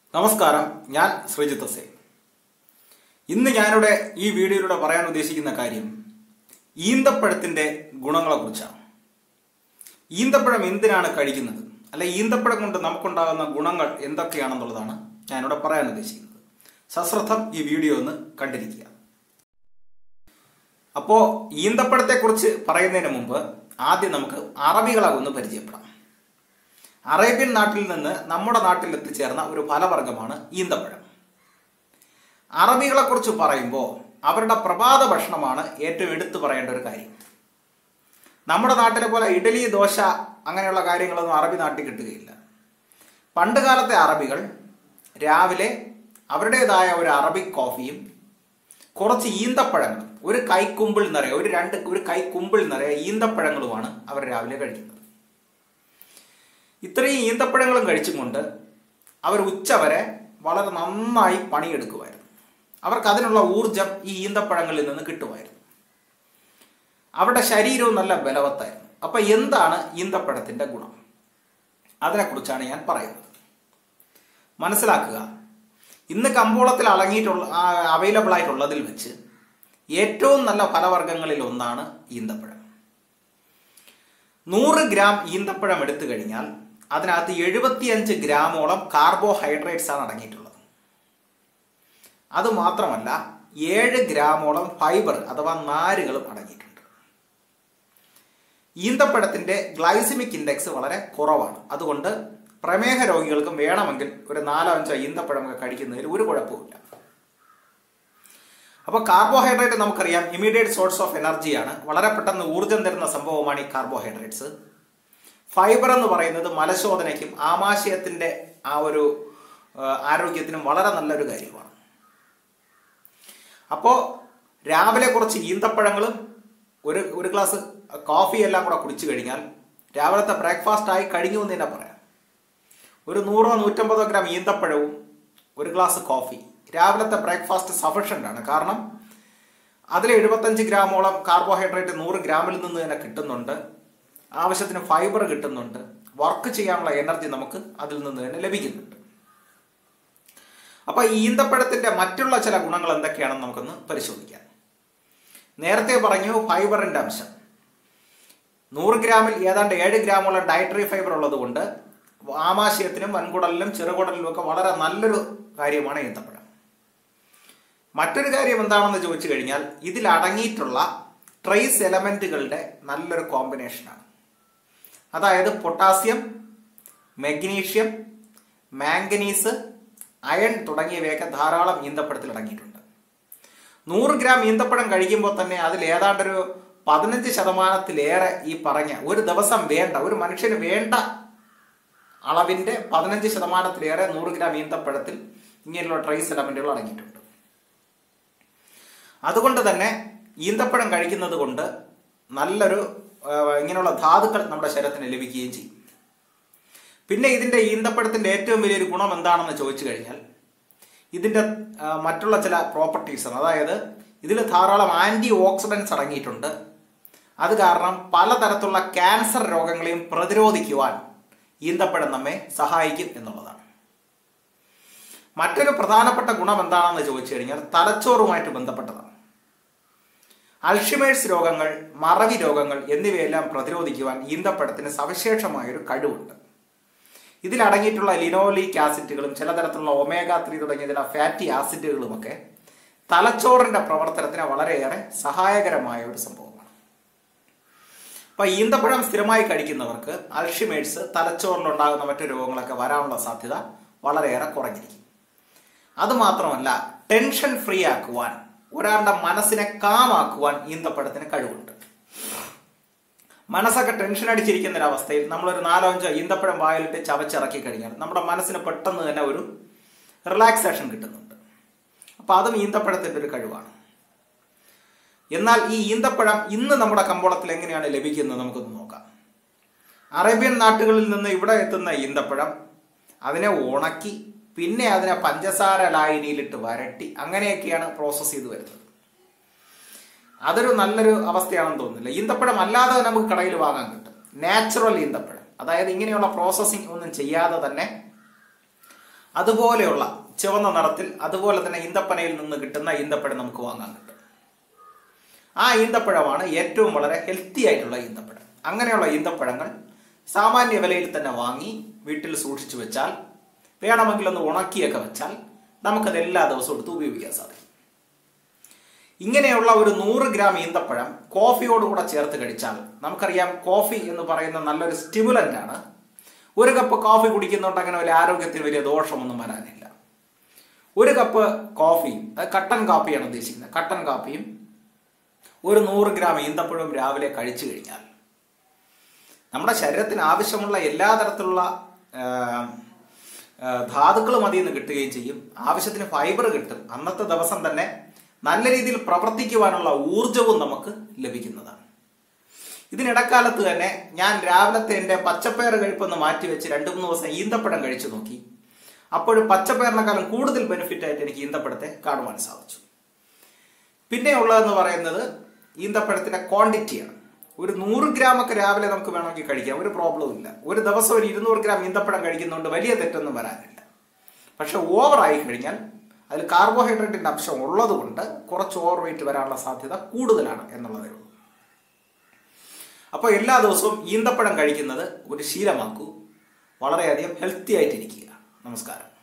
നമസ്കാരം ഞാൻ ശ്രീജിത്ത് സേ ഇന്ന് ഞാനിവിടെ ഈ വീഡിയോയിലൂടെ പറയാൻ ഉദ്ദേശിക്കുന്ന കാര്യം ഈന്തപ്പഴത്തിന്റെ ഗുണങ്ങളെ കുറിച്ചാണ് ഈന്തപ്പഴം എന്തിനാണ് കഴിക്കുന്നത് അല്ലെ ഈന്തപ്പഴം കൊണ്ട് നമുക്കുണ്ടാകുന്ന ഗുണങ്ങൾ എന്തൊക്കെയാണെന്നുള്ളതാണ് ഞാനിവിടെ പറയാൻ ഉദ്ദേശിക്കുന്നത് സശ്രദ്ധം ഈ വീഡിയോ ഒന്ന് കണ്ടിരിക്കുക അപ്പോ ഈന്തപ്പഴത്തെക്കുറിച്ച് പറയുന്നതിന് മുമ്പ് ആദ്യം നമുക്ക് അറബികളെ ഒന്ന് പരിചയപ്പെടാം അറേബ്യൻ നാട്ടിൽ നിന്ന് നമ്മുടെ നാട്ടിൽ എത്തിച്ചേർന്ന ഒരു ഫലവർഗമാണ് ഈന്തപ്പഴം അറബികളെ കുറിച്ച് പറയുമ്പോൾ അവരുടെ പ്രഭാത ഭക്ഷണമാണ് ഏറ്റവും എടുത്തു പറയേണ്ട ഒരു കാര്യം നമ്മുടെ നാട്ടിലെ പോലെ ഇഡലി ദോശ അങ്ങനെയുള്ള കാര്യങ്ങളൊന്നും അറബി നാട്ടിൽ കിട്ടുകയില്ല പണ്ട് കാലത്തെ അറബികൾ രാവിലെ അവരുടേതായ ഒരു അറബിക് കോഫിയും കുറച്ച് ഈന്തപ്പഴങ്ങൾ ഒരു കൈക്കുമ്പിൾ നിറയെ ഒരു രണ്ട് ഒരു കൈക്കുമ്പിൾ നിറയെ ഈന്തപ്പഴങ്ങളുമാണ് അവർ രാവിലെ കഴിക്കുന്നത് ഇത്രയും ഈന്തപ്പഴങ്ങളും കഴിച്ചും കൊണ്ട് അവർ ഉച്ചവരെ വളരെ നന്നായി പണിയെടുക്കുമായിരുന്നു അവർക്ക് അതിനുള്ള ഊർജം ഈ ഈന്തപ്പഴങ്ങളിൽ നിന്ന് കിട്ടുമായിരുന്നു അവരുടെ ശരീരവും നല്ല ബലവത്തായിരുന്നു അപ്പൊ എന്താണ് ഈന്തപ്പഴത്തിന്റെ ഗുണം അതിനെക്കുറിച്ചാണ് ഞാൻ പറയുന്നത് മനസ്സിലാക്കുക ഇന്ന് കമ്പോളത്തിൽ അടങ്ങിയിട്ടുള്ള അവൈലബിൾ ആയിട്ടുള്ളതിൽ വെച്ച് ഏറ്റവും നല്ല ഫലവർഗ്ഗങ്ങളിൽ ഒന്നാണ് ഈന്തപ്പഴം നൂറ് ഗ്രാം ഈന്തപ്പഴം എടുത്തു കഴിഞ്ഞാൽ അതിനകത്ത് എഴുപത്തിയഞ്ച് ഗ്രാമോളം കാർബോഹൈഡ്രേറ്റ്സ് ആണ് അടങ്ങിയിട്ടുള്ളത് അത് മാത്രമല്ല ഏഴ് ഗ്രാമോളം ഫൈബർ അഥവാ നാരുകളും അടങ്ങിയിട്ടുണ്ട് ഈന്തപ്പഴത്തിന്റെ ഗ്ലൈസിമിക് ഇൻഡെക്സ് വളരെ കുറവാണ് അതുകൊണ്ട് പ്രമേഹ രോഗികൾക്കും വേണമെങ്കിൽ ഒരു നാലോ അഞ്ചോ ഈന്തപ്പഴമൊക്കെ കഴിക്കുന്നതിൽ ഒരു കുഴപ്പമില്ല അപ്പോൾ കാർബോഹൈഡ്രേറ്റ് നമുക്കറിയാം ഇമീഡിയറ്റ് സോഴ്സ് ഓഫ് എനർജിയാണ് വളരെ പെട്ടെന്ന് ഊർജ്ജം തരുന്ന സംഭവമാണ് ഈ കാർബോഹൈഡ്രേറ്റ്സ് ഫൈബർ എന്ന് പറയുന്നത് മലശോധനയ്ക്കും ആമാശയത്തിന്റെ ആ ഒരു ആരോഗ്യത്തിനും വളരെ നല്ലൊരു കാര്യമാണ് അപ്പോൾ രാവിലെ കുറച്ച് ഈന്തപ്പഴങ്ങളും ഒരു ഒരു ഗ്ലാസ് കോഫി എല്ലാം കൂടെ കുടിച്ചു കഴിഞ്ഞാൽ രാവിലത്തെ ബ്രേക്ക്ഫാസ്റ്റ് ആയി കഴിഞ്ഞു എന്ന് തന്നെ പറയാം ഒരു നൂറോ നൂറ്റമ്പതോ ഗ്രാം ഈന്തപ്പഴവും ഒരു ഗ്ലാസ് കോഫി രാവിലത്തെ ബ്രേക്ക്ഫാസ്റ്റ് സഫിഷ്യൻ്റ് ആണ് കാരണം അതിൽ എഴുപത്തഞ്ച് ഗ്രാമോളം കാർബോഹൈഡ്രേറ്റ് നൂറ് ഗ്രാമിൽ നിന്ന് തന്നെ കിട്ടുന്നുണ്ട് ആവശ്യത്തിന് ഫൈബർ കിട്ടുന്നുണ്ട് വർക്ക് ചെയ്യാനുള്ള എനർജി നമുക്ക് അതിൽ നിന്ന് തന്നെ ലഭിക്കുന്നുണ്ട് അപ്പൊ ഈന്തപ്പഴത്തിന്റെ മറ്റുള്ള ചില ഗുണങ്ങൾ എന്തൊക്കെയാണെന്ന് നമുക്കൊന്ന് പരിശോധിക്കാം നേരത്തെ പറഞ്ഞു ഫൈബറിന്റെ അംശം നൂറ് ഗ്രാമിൽ ഏതാണ്ട് ഏഴ് ഗ്രാമോളം ഡയറ്ററി ഫൈബർ ഉള്ളതുകൊണ്ട് ആമാശയത്തിനും വൻകുടലിനും ചെറുകുടലിനും ഒക്കെ വളരെ നല്ലൊരു കാര്യമാണ് ഈന്തപ്പഴം മറ്റൊരു കാര്യം എന്താണെന്ന് ചോദിച്ചു കഴിഞ്ഞാൽ ഇതിൽ അടങ്ങിയിട്ടുള്ള ട്രേസ് എലമെന്റുകളുടെ നല്ലൊരു കോമ്പിനേഷനാണ് അതായത് പൊട്ടാസ്യം മെഗ്നീഷ്യം മാംഗനീസ് അയൺ തുടങ്ങിയവയൊക്കെ ധാരാളം ഈന്തപ്പഴത്തിൽ അടങ്ങിയിട്ടുണ്ട് നൂറ് ഗ്രാം ഈന്തപ്പഴം കഴിക്കുമ്പോൾ തന്നെ അതിൽ ഏതാണ്ടൊരു പതിനഞ്ച് ശതമാനത്തിലേറെ ഈ പറഞ്ഞ ഒരു ദിവസം വേണ്ട ഒരു മനുഷ്യന് വേണ്ട അളവിന്റെ പതിനഞ്ച് ശതമാനത്തിലേറെ നൂറ് ഗ്രാം ഈന്തപ്പഴത്തിൽ ഇങ്ങനെയുള്ള ട്രേസ് എലമെന്റുകൾ അടങ്ങിയിട്ടുണ്ട് അതുകൊണ്ട് തന്നെ ഈന്തപ്പഴം കഴിക്കുന്നത് കൊണ്ട് നല്ലൊരു ഇങ്ങനെയുള്ള ധാതുക്കൾ നമ്മുടെ ശരീരത്തിന് ലഭിക്കുകയും ചെയ്യും പിന്നെ ഇതിന്റെ ഈന്തപ്പഴത്തിന്റെ ഏറ്റവും വലിയൊരു ഗുണം എന്താണെന്ന് ചോദിച്ചു കഴിഞ്ഞാൽ ഇതിന്റെ മറ്റുള്ള ചില പ്രോപ്പർട്ടീസ് അതായത് ഇതിൽ ധാരാളം ആന്റി ഓക്സിഡൻസ് അടങ്ങിയിട്ടുണ്ട് അത് കാരണം പലതരത്തിലുള്ള ക്യാൻസർ രോഗങ്ങളെയും പ്രതിരോധിക്കുവാൻ ഈന്തപ്പഴം നമ്മെ സഹായിക്കും എന്നുള്ളതാണ് മറ്റൊരു പ്രധാനപ്പെട്ട ഗുണം എന്താണെന്ന് ചോദിച്ചു കഴിഞ്ഞാൽ തലച്ചോറുമായിട്ട് ബന്ധപ്പെട്ടതാണ് അൾഷിമേഴ്സ് രോഗങ്ങൾ മറവി രോഗങ്ങൾ എന്നിവയെല്ലാം പ്രതിരോധിക്കുവാൻ ഈന്തപ്പഴത്തിന് സവിശേഷമായൊരു കഴിവുണ്ട് ഇതിലടങ്ങിയിട്ടുള്ള ലിനോലിക് ആസിഡുകളും ചില തരത്തിലുള്ള ഒമേഗ ത്രീ തുടങ്ങിയ ചില ഫാറ്റി ആസിഡുകളുമൊക്കെ തലച്ചോറിന്റെ പ്രവർത്തനത്തിന് വളരെയേറെ സഹായകരമായ ഒരു സംഭവമാണ് അപ്പൊ ഈന്തപ്പഴം സ്ഥിരമായി കഴിക്കുന്നവർക്ക് അൾഷിമേഴ്സ് തലച്ചോറിലുണ്ടാകുന്ന മറ്റു രോഗങ്ങളൊക്കെ വരാനുള്ള സാധ്യത വളരെയേറെ കുറഞ്ഞിരിക്കും അതുമാത്രമല്ല ടെൻഷൻ ഫ്രീ ആക്കുവാൻ ഒരാളുടെ മനസ്സിനെ കാമാക്കുവാൻ ഈന്തപ്പഴത്തിന് കഴിവുണ്ട് മനസ്സൊക്കെ ടെൻഷൻ അടിച്ചിരിക്കുന്ന ഒരു അവസ്ഥയിൽ നമ്മളൊരു നാലോ അഞ്ചോ ഈന്തപ്പഴം വായിലിട്ട് ചവച്ചിറക്കി കഴിഞ്ഞാൽ നമ്മുടെ മനസ്സിന് പെട്ടെന്ന് തന്നെ ഒരു റിലാക്സേഷൻ കിട്ടുന്നുണ്ട് അപ്പൊ അതും ഈന്തപ്പഴത്തിന്റെ ഒരു കഴിവാണ് എന്നാൽ ഈ ഈന്തപ്പഴം ഇന്ന് നമ്മുടെ കമ്പോളത്തിൽ എങ്ങനെയാണ് ലഭിക്കുന്നത് നമുക്കൊന്ന് നോക്കാം അറേബ്യൻ നാട്ടുകളിൽ നിന്ന് ഇവിടെ എത്തുന്ന ഈന്തപ്പഴം അതിനെ ഉണക്കി പിന്നെ അതിനെ പഞ്ചസാര ലായനിയിലിട്ട് വരട്ടി അങ്ങനെയൊക്കെയാണ് പ്രോസസ്സ് ചെയ്ത് വരുന്നത് അതൊരു നല്ലൊരു അവസ്ഥയാണെന്ന് തോന്നുന്നില്ല ഈന്തപ്പഴം അല്ലാതെ നമുക്ക് കടയിൽ വാങ്ങാൻ കിട്ടും നാച്ചുറൽ ഈന്തപ്പഴം അതായത് ഇങ്ങനെയുള്ള പ്രോസസ്സിംഗ് ഒന്നും ചെയ്യാതെ തന്നെ അതുപോലെയുള്ള ചുവന്ന നിറത്തിൽ അതുപോലെ തന്നെ ഈന്തപ്പനയിൽ നിന്ന് കിട്ടുന്ന ഈന്തപ്പഴം നമുക്ക് വാങ്ങാൻ കിട്ടും ആ ഈന്തപ്പഴമാണ് ഏറ്റവും വളരെ ഹെൽത്തി ആയിട്ടുള്ള ഈന്തപ്പഴം അങ്ങനെയുള്ള ഈന്തപ്പഴങ്ങൾ സാമാന്യ വിലയിൽ തന്നെ വാങ്ങി വീട്ടിൽ സൂക്ഷിച്ചു വെച്ചാൽ വേണമെങ്കിൽ ഒന്ന് ഉണക്കിയൊക്കെ വെച്ചാൽ നമുക്കത് എല്ലാ ദിവസവും എടുത്ത് ഉപയോഗിക്കാൻ സാധിക്കും ഇങ്ങനെയുള്ള ഒരു നൂറ് ഗ്രാം ഈന്തപ്പഴം കോഫിയോടുകൂടെ ചേർത്ത് കഴിച്ചാൽ നമുക്കറിയാം കോഫി എന്ന് പറയുന്ന നല്ലൊരു സ്റ്റിമുലൻ്റ് ആണ് ഒരു കപ്പ് കോഫി കുടിക്കുന്നുണ്ട് അങ്ങനെ വലിയ ആരോഗ്യത്തിന് വലിയ ദോഷമൊന്നും വരാനില്ല ഒരു കപ്പ് കോഫി അത് കട്ടൻ കാപ്പിയാണ് ഉദ്ദേശിക്കുന്നത് കട്ടൻ കാപ്പിയും ഒരു നൂറ് ഗ്രാം ഈന്തപ്പഴവും രാവിലെ കഴിച്ചു കഴിഞ്ഞാൽ നമ്മുടെ ശരീരത്തിന് ആവശ്യമുള്ള എല്ലാ തരത്തിലുള്ള ആ, ആ, ധാതുക്കളും അതിൽ നിന്ന് കിട്ടുകയും ചെയ്യും ആവശ്യത്തിന് ഫൈബർ കിട്ടും അന്നത്തെ ദിവസം തന്നെ നല്ല രീതിയിൽ പ്രവർത്തിക്കുവാനുള്ള ഊർജവും നമുക്ക് ലഭിക്കുന്നതാണ് ഇതിനിടക്കാലത്ത് തന്നെ ഞാൻ രാവിലത്തെ എൻ്റെ പച്ചപ്പയർ കഴിപ്പൊന്ന് മാറ്റി വെച്ച് രണ്ട് മൂന്ന് ദിവസം ഈന്തപ്പഴം കഴിച്ചു നോക്കി അപ്പോഴും പച്ചപ്പയറിനെക്കാളും കൂടുതൽ ബെനിഫിറ്റ് ആയിട്ട് എനിക്ക് ഈന്തപ്പഴത്തെ കാണുവാൻ സാധിച്ചു പിന്നെ ഉള്ളതെന്ന് പറയുന്നത് ഈന്തപ്പഴത്തിന്റെ ക്വാണ്ടിറ്റിയാണ് ഒരു നൂറ് ഗ്രാം ഒക്കെ രാവിലെ നമുക്ക് വേണമെങ്കിൽ കഴിക്കാം ഒരു പ്രോബ്ലവും ഇല്ല ഒരു ദിവസം ഒരു ഇരുന്നൂറ് ഗ്രാം ഈന്തപ്പഴം കഴിക്കുന്നതുകൊണ്ട് വലിയ തെറ്റൊന്നും വരാനില്ല പക്ഷെ ഓവറായി കഴിഞ്ഞാൽ അതിൽ കാർബോഹൈഡ്രേറ്റിന്റെ അംശം ഉള്ളതുകൊണ്ട് കുറച്ച് ഓവർ വെയിറ്റ് വരാനുള്ള സാധ്യത കൂടുതലാണ് എന്നുള്ളതേ ഉള്ളൂ അപ്പോൾ എല്ലാ ദിവസവും ഈന്തപ്പഴം കഴിക്കുന്നത് ഒരു ശീലമാക്കൂ വളരെയധികം ഹെൽത്തി ആയിട്ടിരിക്കുക നമസ്കാരം